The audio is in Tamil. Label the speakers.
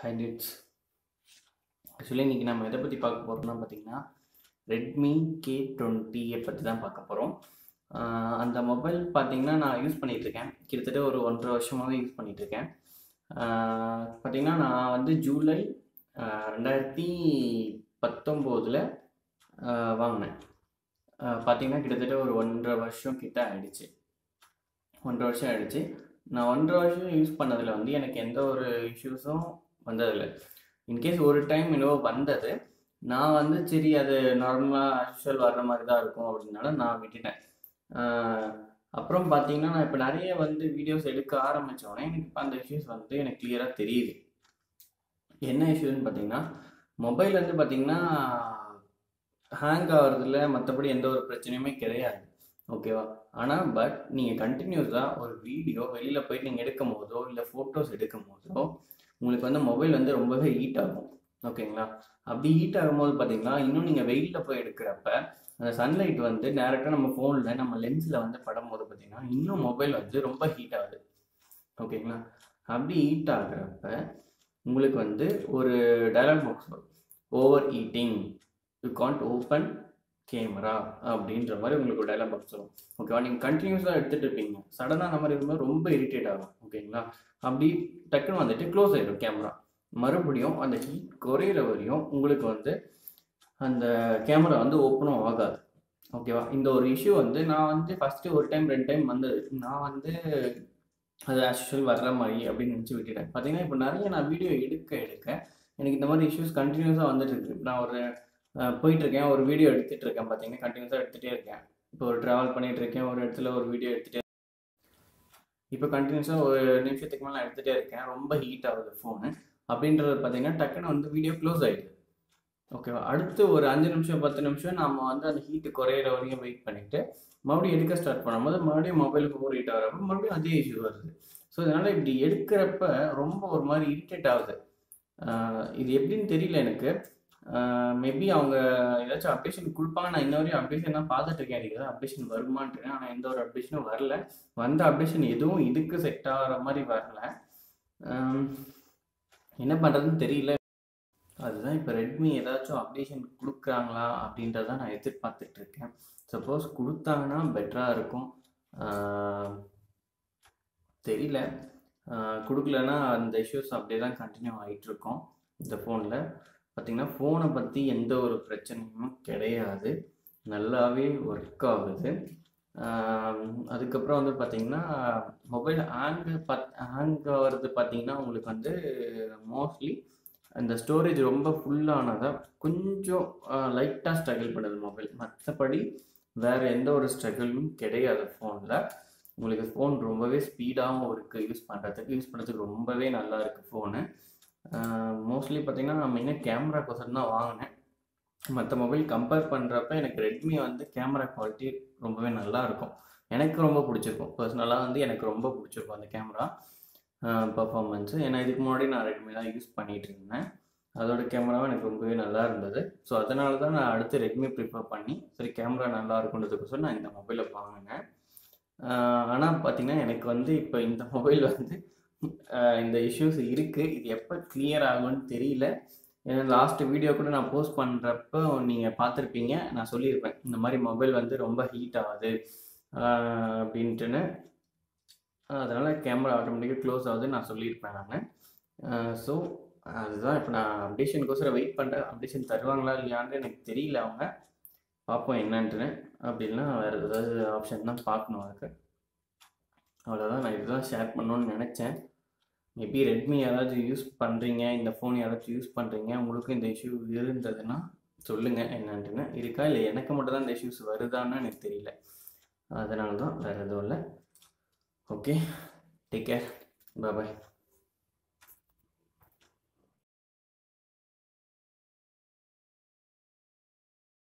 Speaker 1: ஹைலைட்ஸ் ஆக்சுவலி இன்றைக்கி நம்ம எதை பற்றி பார்க்க போகிறோம்னா பார்த்தீங்கன்னா ரெட்மி கே டுவெண்ட்டியை பற்றி தான் பார்க்க போகிறோம் அந்த மொபைல் பார்த்தீங்கன்னா நான் யூஸ் பண்ணிகிட்ருக்கேன் கிட்டத்தட்ட ஒரு ஒன்றரை வருஷமாகவே யூஸ் பண்ணிகிட்ருக்கேன் பார்த்தீங்கன்னா நான் வந்து ஜூலை ஆஹ் ரெண்டாயிரத்தி பத்தொம்போதில் வாங்கினேன் பார்த்தீங்கன்னா கிட்டத்தட்ட ஒரு ஒன்றரை வருஷம் கிட்ட ஆயிடுச்சு ஒன்றரை வருஷம் ஆயிடுச்சு நான் ஒன்றரை வருஷம் யூஸ் பண்ணதில் வந்து எனக்கு எந்த ஒரு இஷ்யூஸும் வந்ததில்லை இன்கேஸ் ஒரு டைம் என்னவோ வந்தது நான் வந்து சரி அது நார்மலாக ஆக்சுவல் வர்ற மாதிரி தான் இருக்கும் அப்படின்னால நான் விட்டுட்டேன் ஆஹ் அப்புறம் பார்த்தீங்கன்னா நான் இப்போ நிறைய வந்து வீடியோஸ் எடுக்க ஆரம்பித்தோடனே எனக்கு இப்போ அந்த இஷ்யூஸ் வந்து எனக்கு கிளியராக தெரியுது என்ன இஷ்யூன்னு பார்த்தீங்கன்னா மொபைல் வந்து பார்த்தீங்கன்னா ஹேங் ஆகிறதுல மற்றபடி எந்த ஒரு பிரச்சனையுமே கிடையாது ஓகேவா ஆனால் பட் நீங்கள் கண்டினியூஸாக ஒரு வீடியோ வெளியில் போயிட்டு நீங்கள் எடுக்கும் போதோ இல்லை ஃபோட்டோஸ் எடுக்கும் போதோ உங்களுக்கு வந்து மொபைல் வந்து ரொம்பவே ஹீட் ஆகும் ஓகேங்களா அப்படி ஹீட் ஆகும்போது பார்த்தீங்கன்னா இன்னும் நீங்கள் வெயிலில் போய் எடுக்கிறப்ப அந்த சன்லைட் வந்து டேரெக்டாக நம்ம ஃபோனில் நம்ம லென்ஸில் வந்து படும்போது பார்த்தீங்கன்னா இன்னும் மொபைல் வந்து ரொம்ப ஹீட் ஆகுது ஓகேங்களா அப்படி ஹீட் ஆகுறப்ப உங்களுக்கு வந்து ஒரு டயலாக் பாக்ஸ் வரும் over eating you can't open camera அப்படின்ற மாதிரி உங்களுக்கு ஒரு டயலாக் பாக்ஸ் வரும் ஓகேவா நீங்கள் கண்டினியூஸாக எடுத்துகிட்டு இருப்பீங்க சடனாக அந்த மாதிரி இருக்கும்போது ரொம்ப இரிட்டேட் ஆகும் ஓகேங்களா அப்படி டக்குன்னு வந்துட்டு க்ளோஸ் ஆகிடும் கேமரா மறுபடியும் அந்த ஹீட் குறையிற வரையும் உங்களுக்கு வந்து அந்த கேமரா வந்து ஓப்பனும் ஆகாது ஓகேவா இந்த ஒரு இஷ்யூ வந்து நான் வந்து ஃபஸ்ட்டு ஒரு டைம் ரெண்டு டைம் வந்தது நான் வந்து அது ஆக்சுவல் வர்ற மாதிரி அப்படின்னு நினச்சி விட்டுட்டேன் பார்த்தீங்கன்னா இப்போ நிறைய நான் வீடியோ எடுக்க எடுக்க எனக்கு இந்த மாதிரி இஷ்யூஸ் கண்டினியூஸாக வந்துட்டு இருக்கு நான் ஒரு அஹ், போயிட்டு இருக்கேன் ஒரு வீடியோ எடுத்துட்டு இருக்கேன் பார்த்தீங்கன்னா கண்டினியூஸாக எடுத்துகிட்டே இருக்கேன் இப்போ ஒரு ட்ராவல் பண்ணிட்டு இருக்கேன் ஒரு இடத்துல ஒரு வீடியோ எடுத்துகிட்டே இப்போ கண்டினியூஸாக ஒரு நிமிஷத்துக்கு மேலே எடுத்துகிட்டே இருக்கேன் ரொம்ப ஹீட் ஆகுது ஃபோனு அப்படின்றது பார்த்தீங்கன்னா டக்குன்னு வந்து வீடியோ க்ளோஸ் ஆகிடுது ஓகேவா அடுத்து ஒரு அஞ்சு நிமிஷம் பத்து நிமிஷம் நம்ம வந்து அந்த ஹீட்டு குறையிற வரையும் வெயிட் பண்ணிவிட்டு மறுபடியும் எடுக்க ஸ்டார்ட் பண்ணும்போது மறுபடியும் மொபைலுக்கு ஓவர் ஹீட் ஆகிறப்ப மறுபடியும் அதே இஷ்யூ வருது ஸோ இதனால் இப்படி எடுக்கிறப்ப ரொம்ப ஒரு மாதிரி இரிட்டேட் ஆகுது ஆஹ் இது எப்படின்னு தெரியல எனக்கு மேபி அவங்க ஏதாச்சும் அப்டேஷன் கொடுப்பாங்க நான் இன்ன வரையும் அப்டேஷன் தான் பார்த்துட்டு இருக்கேன் எனக்கு ஏதாவது அப்டேஷன் வருமான்ட்டு ஆனால் எந்த ஒரு அப்டேஷனும் வரல வந்த அப்டேஷன் எதுவும் இதுக்கு செட் ஆகிற மாதிரி வரல ஆம், என்ன பண்ணுறதுன்னு தெரியல அதுதான் இப்போ ரெட்மி ஏதாச்சும் அப்டேஷன் கொடுக்குறாங்களா அப்படின்றத நான் எதிர்பார்த்துட்டு இருக்கேன் சப்போஸ் கொடுத்தாங்கன்னா பெட்டராக இருக்கும் ஆஹ் தெரியல ஆஹ் கொடுக்கலன்னா அந்த இஷ்யூஸ் அப்படியே தான் கண்டினியூ ஆகிட்டு இருக்கோம் இந்த ஃபோனில் பார்த்தீங்கன்னா ஃபோனை பற்றி எந்த ஒரு பிரச்சனையும் கிடையாது நல்லாவே ஒர்க் ஆகுது ஆஹ் அதுக்கப்புறம் வந்து பார்த்தீங்கன்னா மொபைல் ஹேங் பத் ஹேங் ஆகிறது பார்த்தீங்கன்னா உங்களுக்கு வந்து மோஸ்ட்லி அந்த ஸ்டோரேஜ் ரொம்ப ஃபுல்லானதாக கொஞ்சம் லைட்டாக ஸ்ட்ரகிள் பண்ணுது மொபைல் மற்றபடி வேறு எந்த ஒரு ஸ்ட்ரகிளும் கிடையாது ஃபோனில் உங்களுக்கு ஃபோன் ரொம்பவே ஸ்பீடாகவும் இருக்குது யூஸ் பண்ணுறதுக்கு யூஸ் பண்ணுறதுக்கு ரொம்பவே நல்லா இருக்குது ஃபோனு மோஸ்ட்லி பார்த்தீங்கன்னா நான் மெயினாக கேமராக்கோசரம் தான் வாங்கினேன் மற்ற மொபைல் கம்பேர் பண்ணுறப்ப எனக்கு ரெட்மி வந்து கேமரா குவாலிட்டி ரொம்பவே நல்லா இருக்கும் எனக்கு ரொம்ப பிடிச்சிருக்கும் பர்சனலாக வந்து எனக்கு ரொம்ப பிடிச்சிருக்கும் அந்த கேமரா பர்ஃபார்மன்ஸு ஏன்னா இதுக்கு முன்னாடி நான் ரெட்மி தான் யூஸ் பண்ணிகிட்டு இருந்தேன் அதோட கேமராவும் எனக்கு ரொம்பவே நல்லா இருந்தது ஸோ அதனால தான் நான் அடுத்து ரெட்மி ப்ரிஃபர் பண்ணி சரி கேமரா நல்லா இருக்குன்றதுக்கோசரம் நான் இந்த மொபைலை வாங்கினேன் ஆனால் பார்த்தீங்கன்னா எனக்கு வந்து இப்போ இந்த மொபைல் வந்து ஆஹ் இந்த இஷ்யூஸ் இருக்குது இது எப்போ கிளியர் ஆகும்னு தெரியல ஏன்னா லாஸ்ட் வீடியோ கூட நான் போஸ்ட் பண்ணுறப்போ நீங்கள் பார்த்துருப்பீங்க நான் சொல்லியிருப்பேன் இந்த மாதிரி மொபைல் வந்து ரொம்ப ஹீட் ஆகுது ஆஹ் அப்படின்ட்டுன்னு அதனால் கேமரா ஆட்டோமேட்டிக்காக க்ளோஸ் ஆகுதுன்னு நான் சொல்லியிருப்பேன் நான் ஸோ அதுதான் இப்போ நான் அப்டேஷனுக்கோசரம் வெயிட் பண்ணுறேன் அப்டேஷன் தருவாங்களா இல்லையான்னு எனக்கு தெரியல அவங்க பார்ப்போம் என்னன்ட்டுன்னு அப்படின்னா வேறு ஏதாவது ஆப்ஷன் தான் பார்க்கணும் அதுக்கு அவ்வளோதான் நான் இதுதான் ஷேர் பண்ணணும்னு நினச்சேன் மேபி ரெட்மி யாராச்சும் யூஸ் பண்ணுறீங்க இந்த ஃபோன் யாராச்சும் யூஸ் பண்ணுறீங்க உங்களுக்கும் இந்த இஷ்யூ இருந்ததுன்னா சொல்லுங்கள் என்னன்ட்டுன்னு இருக்கா இல்லை எனக்கு மட்டும் தான் இந்த இஷ்யூஸ் வருதான்னு எனக்கு தெரியல அதனால தான் வேறு எதுவும் இல்லை ஓகே டேக் கேர் பாய்